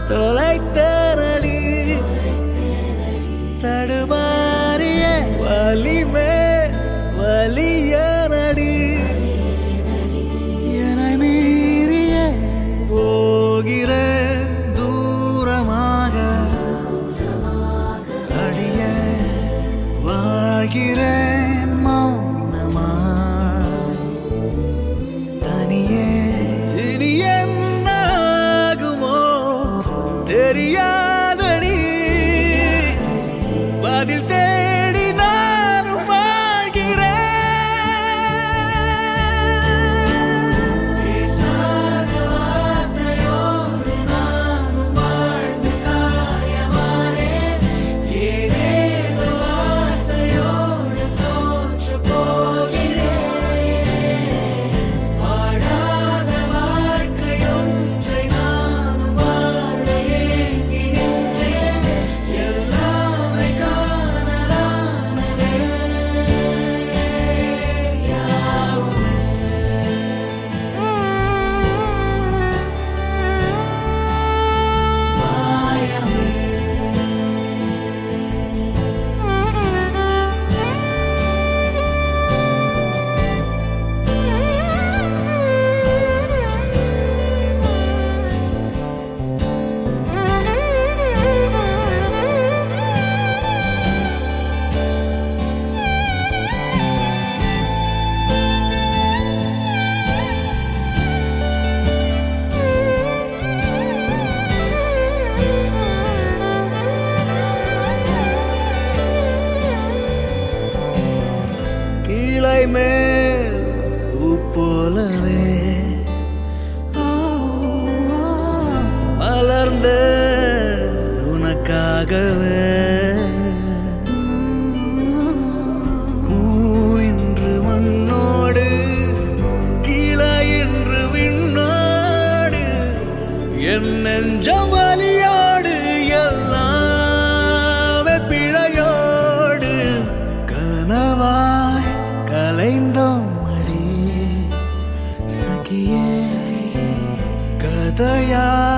தொலைத்தனடி தடுமாறிய வலிமே வலியனடி என மீறிய போகிறேன் தூரமாக அடிய வாழ்கிறேன் மௌனமா தனியே இனி என்னாகுமோ தெரியாதடி பதில் தேடி நானும் வாழ்கிறேன் கீழை மேல் பூ போலவே மலர்ந்த உனக்காகவே பூ இன்று மண்ணோடு கீழே இன்று விண்ணோடு என் நெஞ்சம் வலியோடு எல்லாமே பிழையோடு கனவாய் கலைந்தோம் அடி சகியே கதையா